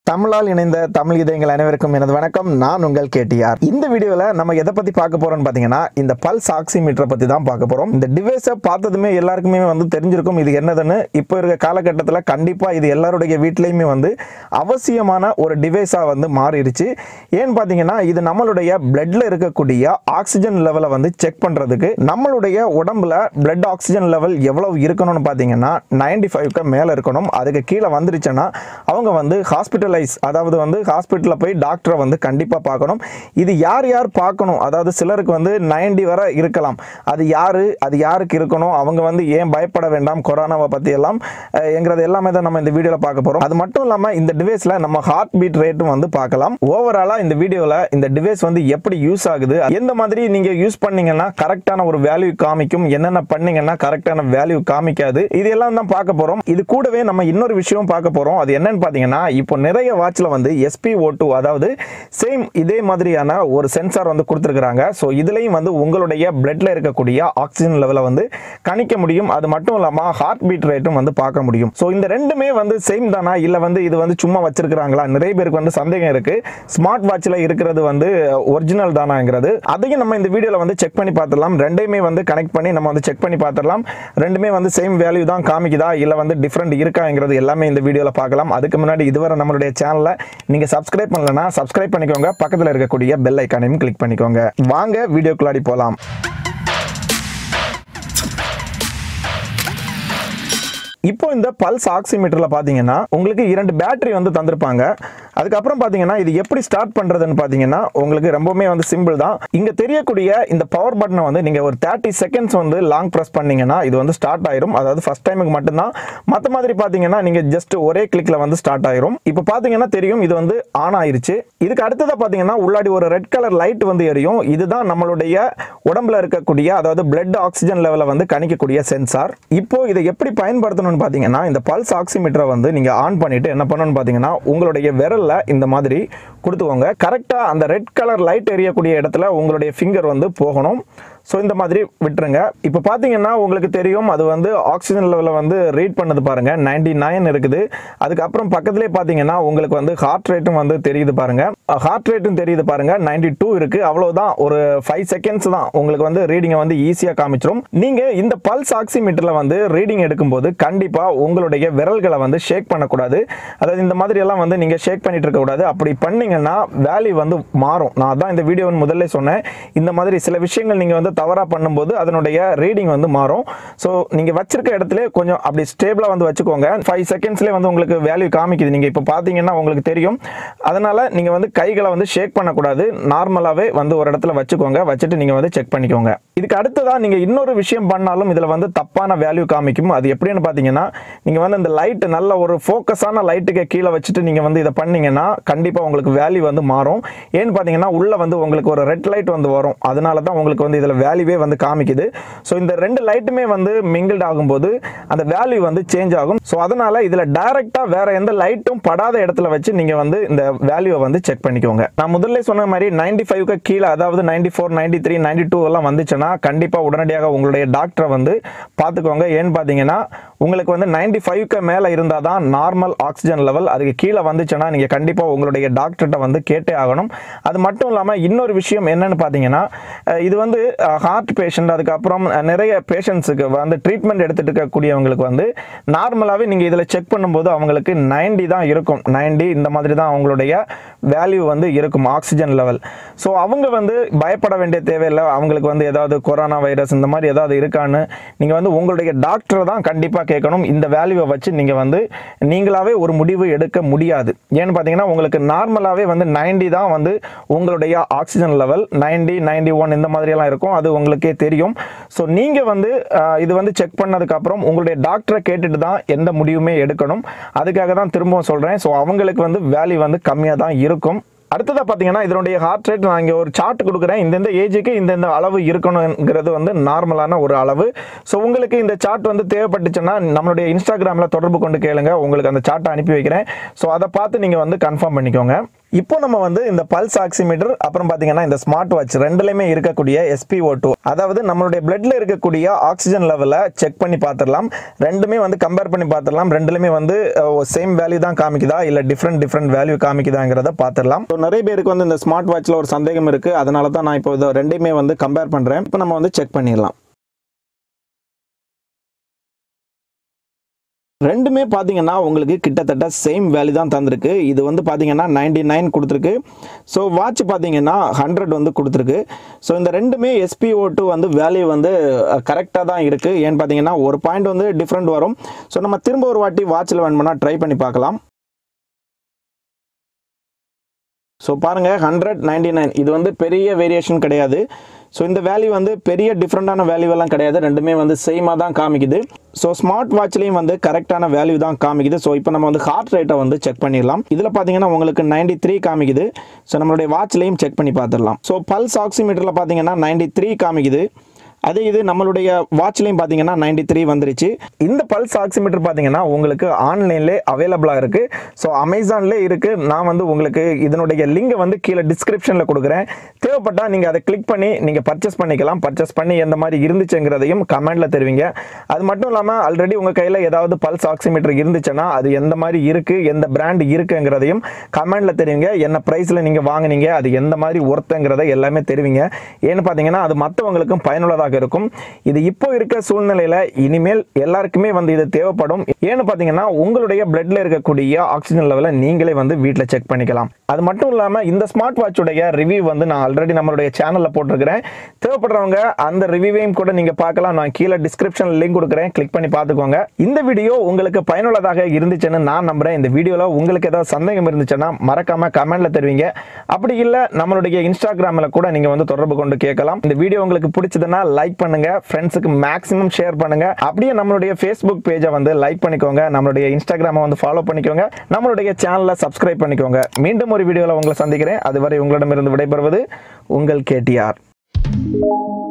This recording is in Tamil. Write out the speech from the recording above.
தமிழால் இணைந்த தமிழ் இதயங்கள் அனைவருக்கும் எனது வணக்கம் நான் உங்கள் கேடிஆர் இந்த வீடியோவில் நம்ம எதை பற்றி பார்க்க போறோம்னு பார்த்தீங்கன்னா இந்த பல்ஸ் ஆக்சிமீட்டரை பற்றி தான் பார்க்க போகிறோம் இந்த டிவைஸை பார்த்ததுமே எல்லாருக்குமே வந்து தெரிஞ்சிருக்கும் இது என்னதுன்னு இப்போ இருக்க காலகட்டத்தில் கண்டிப்பாக இது எல்லாருடைய வீட்லேயுமே வந்து அவசியமான ஒரு டிவைஸாக வந்து மாறிடுச்சு ஏன்னு பார்த்தீங்கன்னா இது நம்மளுடைய பிளட்ல இருக்கக்கூடிய ஆக்சிஜன் லெவலை வந்து செக் பண்ணுறதுக்கு நம்மளுடைய உடம்புல பிளட் ஆக்சிஜன் லெவல் எவ்வளவு இருக்கணும்னு பார்த்தீங்கன்னா நைன்டி ஃபைவ்க்கு மேலே இருக்கணும் அதுக்கு கீழே வந்துருச்சுன்னா அவங்க வந்து ஹாஸ்பிட்டலைஸ் அதாவது வந்து ஹாஸ்பிட்டலில் போய் டாக்டரை வந்து கண்டிப்பாக பார்க்கணும் இது யார் யார் பார்க்கணும் அதாவது சிலருக்கு வந்து நைன்டி வரை இருக்கலாம் அது யார் அது யாருக்கு இருக்கணும் அவங்க வந்து ஏன் பயப்பட வேண்டாம் கொரோனாவை பற்றி எல்லாம் அஹ், என்கிறது எல்லாமே தான் நம்ம இந்த வீடியோவில் பார்க்க போகிறோம் அது மட்டும் இல்லாமல் இந்த டிவைஸில் நம்ம ஹார்ட் பீட் ரேட்டும் வந்து பார்க்கலாம் ஓவராலாக இந்த வீடியோவில் இந்த டிவைஸ் வந்து எப்படி யூஸ் ஆகுது எந்த மாதிரி நீங்கள் யூஸ் பண்ணீங்கன்னா கரெக்டான ஒரு வேல்யூ காமிக்கும் என்னென்ன பண்ணீங்கன்னா கரெக்டான வேல்யூ காமிக்காது இது எல்லாம் தான் பார்க்க போகிறோம் இது கூடவே நம்ம இன்னொரு விஷயம் பார்க்க போகிறோம் அது என்னன்னு பார்த்தீங்கன்னா இப்போ நிறைய வாட்சில் வந்து எஸ்பி ஓ டூ அதாவது சேம் இதே மாதிரியான ஒரு சென்சார் வந்து கொடுத்துருக்குறாங்க ஸோ இதுலேயும் வந்து உங்களுடைய பிளட்ல இருக்கக்கூடிய ஆக்சிஜன் லெவலை வந்து கணிக்க முடியும் அது மட்டும் இல்லாமல் ஹார்ட் பீட் ரேட்டும் வந்து பார்க்க முடியும் ஸோ இந்த ரெண்டுமே வந்து சேம் தானா இல்லை வந்து இது வந்து சும்மா வச்சிருக்கிறாங்களா நிறைய பேருக்கு வந்து சந்தேகம் இருக்கு ஸ்மார்ட் வாட்சில் இருக்கிறது வந்து ஒரிஜினல் தானாங்கிறது அதையும் நம்ம இந்த வீடியோவில் வந்து செக் பண்ணி பார்த்துடலாம் ரெண்டையுமே வந்து கனெக்ட் பண்ணி நம்ம வந்து செக் பண்ணி பார்த்துடலாம் ரெண்டுமே வந்து சேம் வேல்யூ தான் காமிக்குதா இல்லை வந்து டிஃப்ரெண்ட் இருக்காங்கிறது எல்லாமே இந்த வீடியோவில் பார்க்கலாம் அதுக்கு முன்னாடி இதுவரை நம்மளுடைய சேனலை நீங்கள் சப்ஸ்கிரைப் பண்ணலன்னா சப்ஸ்கிரைப் பண்ணிக்கோங்க பக்கத்தில் இருக்கக்கூடிய பெல் ஐக்கானையும் கிளிக் பண்ணிக்கோங்க வாங்க வீடியோக்குள்ளாடி போகலாம் இப்போ இந்த பல்ஸ் ஆக்சிமீட்டரில் பார்த்தீங்கன்னா உங்களுக்கு இரண்டு பேட்டரி வந்து தந்திருப்பாங்க அதுக்கப்புறம் பார்த்தீங்கன்னா இது எப்படி ஸ்டார்ட் பண்ணுறதுன்னு பார்த்தீங்கன்னா உங்களுக்கு ரொம்பவுமே வந்து சிம்பிள் தான் இங்கே தெரியக்கூடிய இந்த பவர் பட்டனை வந்து நீங்கள் ஒரு தேர்ட்டி செகண்ட்ஸ் வந்து லாங் ப்ரெஸ் பண்ணீங்கன்னா இது வந்து ஸ்டார்ட் ஆயிரும் அதாவது ஃபர்ஸ்ட் டைமுக்கு மட்டும்தான் மற்ற மாதிரி பார்த்தீங்கன்னா நீங்கள் ஜஸ்ட் ஒரே கிளிக்கில் வந்து ஸ்டார்ட் ஆயிரும் இப்போ பார்த்தீங்கன்னா தெரியும் இது வந்து ஆன் ஆயிருச்சு இதுக்கு அடுத்ததாக பார்த்தீங்கன்னா உள்ளாடி ஒரு ரெட் கலர் லைட் வந்து எரியும் இதுதான் நம்மளுடைய உடம்புல இருக்கக்கூடிய அதாவது பிளட் ஆக்சிஜன் லெவலை வந்து கணிக்கக்கூடிய சென்சார் இப்போ இதை எப்படி பயன்படுத்தணும்னு பார்த்தீங்கன்னா இந்த பல்ஸ் ஆக்சிமீட்டரை வந்து நீங்கள் ஆன் பண்ணிட்டு என்ன பண்ணணும்னு பார்த்தீங்கன்னா உங்களுடைய விரல்ல இந்த மாதிரி கொடுத்துக்கோங்க கரெக்டாக அந்த ரெட் கலர் லைட் எரியக்கூடிய இடத்துல உங்களுடைய ஃபிங்கர் வந்து போகணும் ஸோ இந்த மாதிரி விட்டுருங்க இப்போ பார்த்தீங்கன்னா உங்களுக்கு தெரியும் அது வந்து ஆக்சிஜன் லெவலை வந்து ரீட் பண்ணது பாருங்க 99 நைன் இருக்குது அதுக்கப்புறம் பக்கத்துலேயே பார்த்தீங்கன்னா உங்களுக்கு வந்து ஹார்ட் ரேட்டும் வந்து தெரியுது பாருங்க ஹார்ட் ரேட்டும் தெரியுது பாருங்க 92 டூ இருக்கு அவ்வளவுதான் ஒரு ஃபைவ் செகண்ட்ஸ் தான் உங்களுக்கு வந்து ரீடிங்கை வந்து ஈஸியாக காமிச்சிரும் நீங்க இந்த பல்ஸ் ஆக்சிமீட்டர்ல வந்து ரீடிங் எடுக்கும்போது கண்டிப்பா உங்களுடைய விரல்களை வந்து ஷேக் பண்ணக்கூடாது அதாவது இந்த மாதிரி எல்லாம் வந்து நீங்க ஷேக் பண்ணிட்டு இருக்க கூடாது அப்படி பண்ணீங்கன்னா வேல்யூ வந்து மாறும் நான் அதான் இந்த வீடியோ முதல்ல சொன்னேன் இந்த மாதிரி சில விஷயங்கள் நீங்க வந்து தவறா பண்ணும்போது அதனுடைய ரீடிங் வந்து மாறும் ஸோ நீங்க வச்சிருக்க இடத்துல கொஞ்சம் அப்படி ஸ்டேபிளா வந்து வச்சுக்கோங்க ஃபைவ் செகண்ட்ஸ்லேயே வந்து உங்களுக்கு வேல்யூ காமிக்குது நீங்க இப்போ பார்த்தீங்கன்னா உங்களுக்கு தெரியும் அதனால நீங்க வந்து கைகளை வந்து ஷேக் பண்ணக்கூடாது நார்மலாகவே வந்து ஒரு இடத்துல வச்சுக்கோங்க வச்சுட்டு நீங்க வந்து செக் பண்ணிக்கோங்க இதுக்கு அடுத்ததா நீங்க இன்னொரு விஷயம் பண்ணாலும் இதுல வந்து தப்பான வேல்யூ காமிக்கும் அது எப்படின்னு பார்த்தீங்கன்னா நீங்க வந்து இந்த லைட் நல்ல ஒரு ஃபோக்கஸான லைட்டுக்கு கீழே வச்சுட்டு நீங்க வந்து இதை பண்ணீங்கன்னா கண்டிப்பா உங்களுக்கு வேல்யூ வந்து மாறும் ஏன்னு பார்த்தீங்கன்னா உள்ள வந்து உங்களுக்கு ஒரு ரெட் லைட் வந்து வரும் அதனால தான் உங்களுக்கு வந்து இதுல வேல்யூவே வந்து காமிக்குது ஸோ இந்த ரெண்டு லைட்டுமே வந்து மிங்கிள்ட் ஆகும்போது அந்த வேல்யூ வந்து சேஞ்ச் ஆகும் ஸோ அதனால இதுல டைரக்டா வேற எந்த லைட்டும் படாத இடத்துல வச்சு நீங்க வந்து இந்த வேல்யூவை வந்து செக் பண்ணிக்கோங்க நான் முதல்ல சொன்ன மாதிரி நைன்டி ஃபைவ்க்கு கீழே அதாவது ninety four ninety three ninety two எல்லாம் வந்துச்சுன்னா கண்டிப்பா உடனடியாக உங்களுடைய டாக்டரை வந்து பார்த்துக்கோங்க ஏன்னு பார்த்தீங்கன்னா உங்களுக்கு வந்து நைன்டி ஃபைவ்க்கு மேலே இருந்தால் தான் நார்மல் ஆக்சிஜன் லெவல் அதுக்கு கீழே வந்துச்சுன்னா நீங்கள் கண்டிப்பாக உங்களுடைய டாக்டர்கிட்ட வந்து கேட்டே ஆகணும் அது மட்டும் இல்லாமல் இன்னொரு விஷயம் என்னன்னு பார்த்தீங்கன்னா அஹ் இது வந்து ஹார்ட் பேஷண்ட் அதுக்கப்புறம் அஹ், நிறைய பேஷண்ட்ஸுக்கு வந்து ட்ரீட்மெண்ட் எடுத்துட்டு இருக்கக்கூடியவங்களுக்கு வந்து நார்மலாகவே நீங்கள் இதில் செக் பண்ணும்போது அவங்களுக்கு 90 தான் இருக்கும் 90 இந்த மாதிரி தான் அவங்களுடைய வேல்யூ வந்து இருக்கும் ஆக்சிஜன் லெவல் ஸோ அவங்க வந்து பயப்பட வேண்டிய தேவையில்லை அவங்களுக்கு வந்து ஏதாவது கொரோனா வைரஸ் இந்த மாதிரி ஏதாவது இருக்கான்னு நீங்கள் வந்து உங்களுடைய டாக்டரை தான் கண்டிப்பாக கேட்கணும் இந்த வேல்யூவை வச்சு நீங்கள் வந்து நீங்களாவே ஒரு முடிவு எடுக்க முடியாது ஏன்னு பார்த்தீங்கன்னா உங்களுக்கு நார்மலாகவே வந்து 90 தான் வந்து உங்களுடைய ஆக்சிஜன் லெவல் 90 91 ஒன் இந்த மாதிரியெல்லாம் இருக்கும் அது உங்களுக்கே தெரியும் ஸோ நீங்கள் வந்து ஆஹ், இது வந்து செக் பண்ணதுக்கப்புறம் உங்களுடைய டாக்டரை கேட்டுட்டு தான் எந்த முடிவுமே எடுக்கணும் அதுக்காக தான் திரும்பவும் சொல்கிறேன் ஸோ அவங்களுக்கு வந்து வேல்யூ வந்து கம்மியாக தான் இருக்கும் அடுத்ததாக பார்த்தீங்கன்னா இதனுடைய ஹார்ட் ரேட் நான் இங்கே ஒரு சார்ட் கொடுக்குறேன் இந்தந்த ஏஜுக்கு இந்தந்த அளவு இருக்கணுங்கிறது வந்து நார்மலான ஒரு அளவு ஸோ உங்களுக்கு இந்த சார்ட் வந்து தேவைப்பட்டுச்சுன்னா நம்மளுடைய இன்ஸ்டாகிராமில் தொடர்பு கொண்டு கேளுங்க உங்களுக்கு அந்த சார்ட்டை அனுப்பி வைக்கிறேன் ஸோ அதை பார்த்து நீங்கள் வந்து கன்ஃபார்ம் பண்ணிக்கோங்க இப்போ நம்ம வந்து இந்த பல்ஸ் ஆக்சிமீட்டர் அப்புறம் பார்த்தீங்கன்னா இந்த ஸ்மார்ட் வாட்ச் ரெண்டுலையுமே இருக்கக்கூடிய எஸ்பிஓ டூ அதாவது நம்மளுடைய பிளட்ல இருக்கக்கூடிய ஆக்சிஜன் லெவலை செக் பண்ணி பார்த்துடலாம் ரெண்டுமே வந்து கம்பேர் பண்ணி பார்த்துடலாம் ரெண்டுலையுமே வந்து சேம் வேல்யூ தான் காமிக்குதா இல்லை டிஃப்ரெண்ட் டிஃப்ரெண்ட் வேல்யூ காமிக்குதாங்கிறத பார்த்துடலாம் ஸோ நிறைய பேருக்கு வந்து இந்த ஸ்மார்ட் வாட்ச்சில் ஒரு சந்தேகம் இருக்குது அதனால தான் நான் இப்போ இதை ரெண்டையுமே வந்து கம்பேர் பண்ணுறேன் இப்போ நம்ம வந்து செக் பண்ணிடலாம் ரெண்டுமே பார்த்தீங்கன்னா உங்களுக்கு கிட்டத்தட்ட சேம் வேல்யூ தான் தந்திருக்கு இது வந்து பார்த்தீங்கன்னா நைன்டி நைன் கொடுத்துருக்கு ஸோ வாட்ச் பார்த்தீங்கன்னா ஹண்ட்ரட் வந்து கொடுத்துருக்கு ஸோ இந்த ரெண்டுமே எஸ்பிஓ டூ வந்து வேல்யூ வந்து கரெக்டாக தான் இருக்குது ஏன்னு பார்த்தீங்கன்னா ஒரு பாயிண்ட் வந்து டிஃப்ரெண்ட் வரும் ஸோ நம்ம திரும்ப ஒரு வாட்டி வாட்சில் வேணும்னா ட்ரை பண்ணி பார்க்கலாம் ஸோ பாருங்கள் ஹண்ட்ரட் நைன்டி நைன் இது வந்து பெரிய வேரியேஷன் கிடையாது ஸோ இந்த வேல்யூ வந்து பெரிய டிஃப்ரெண்ட்டான வேல்யூ எல்லாம் கிடையாது ரெண்டுமே வந்து சேமாக தான் காமிக்குது ஸோ ஸ்மார்ட் வாட்ச்லேயும் வந்து கரெக்டான வேல்யூ தான் காமிக்குது ஸோ இப்போ நம்ம வந்து ஹார்ட் ரேட்டை வந்து செக் பண்ணிடலாம் இதில் பார்த்தீங்கன்னா உங்களுக்கு நைன்டி த்ரீ காமிக்குது ஸோ நம்மளுடைய வாட்ச்லேயும் செக் பண்ணி பார்த்துடலாம் ஸோ பல்ஸ் ஆக்சிமீட்டரில் பார்த்தீங்கன்னா நைன்டி த்ரீ காமிக்குது அதே இது நம்மளுடைய வாட்ச்லையும் பார்த்தீங்கன்னா நைன்டி த்ரீ வந்துருச்சு இந்த பல்ஸ் ஆக்சிமீட்டர் பார்த்தீங்கன்னா உங்களுக்கு ஆன்லைன்லே அவைலபிளாக இருக்குது ஸோ அமேசான்லேயே இருக்குது நான் வந்து உங்களுக்கு இதனுடைய லிங்கை வந்து கீழே டிஸ்கிரிப்ஷனில் கொடுக்குறேன் தேவைப்பட்டால் நீங்கள் அதை கிளிக் பண்ணி நீங்கள் பர்ச்சேஸ் பண்ணிக்கலாம் பர்ச்சேஸ் பண்ணி எந்த மாதிரி இருந்துச்சுங்கிறதையும் கமெண்டில் தெரிவிங்க அது மட்டும் இல்லாமல் ஆல்ரெடி உங்கள் கையில் ஏதாவது பல்ஸ் ஆக்சிமீட்டர் இருந்துச்சுன்னா அது எந்த மாதிரி இருக்குது எந்த பிராண்ட் இருக்குங்கிறதையும் கமெண்டில் தெரிவிங்க என்ன ப்ரைஸில் நீங்கள் வாங்குனீங்க அது எந்த மாதிரி ஒர்த்துங்கிறத எல்லாமே தெரிவிங்க ஏன்னு பார்த்தீங்கன்னா அது மற்றவங்களுக்கும் பயனுள்ளதாக இருக்கும் இது இப்போ இருக்க சூழ்நிலையில் இனிமேல் எல்லாருக்குமே வந்து இது தேவைப்படும் ஏன்னு பார்த்தீங்கன்னா உங்களுடைய பிளட்ல இருக்கக்கூடிய ஆக்சிஜன் லெவலை நீங்களே வந்து வீட்டில் செக் பண்ணிக்கலாம் அது மட்டும் இல்லாமல் இந்த ஸ்மார்ட் வாட்சுடைய ரிவ்யூ வந்து நான் ஆல்ரெடி நம்மளுடைய சேனலில் போட்டிருக்கிறேன் தேவைப்படுறவங்க அந்த ரிவ்யூவையும் கூட நீங்கள் பார்க்கலாம் நான் கீழே டிஸ்கிரிப்ஷன் லிங்க் கொடுக்குறேன் கிளிக் பண்ணி பார்த்துக்கோங்க இந்த வீடியோ உங்களுக்கு பயனுள்ளதாக இருந்துச்சுன்னு நான் நம்புறேன் இந்த வீடியோவில் உங்களுக்கு ஏதாவது சந்தேகம் இருந்துச்சுன்னா மறக்காம கமெண்ட்ல தெரிவிங்க அப்படி இல்லை நம்மளுடைய இன்ஸ்டாகிராமில் கூட நீங்கள் வந்து தொடர்பு கொண்டு கேட்கலாம் இந்த வீடியோ உங்களுக்கு பிடிச்சதுன்னா லைக் பண்ணுங்க ஃப்ரெண்ட்ஸுக்கு மேக்ஸிமம் ஷேர் பண்ணுங்க அப்படியே நம்மளுடைய ஃபேஸ்புக் பேஜை வந்து லைக் பண்ணிக்கோங்க நம்மளுடைய இன்ஸ்டாகிராமை வந்து ஃபாலோ பண்ணிக்கோங்க நம்மளுடைய சேனலை சப்ஸ்கிரைப் பண்ணிக்கோங்க மீண்டும் ஒரு வீடியோவில் உங்களை சந்திக்கிறேன் அதுவரை உங்களிடமிருந்து விடைபெறுவது உங்கள் கேடிஆர்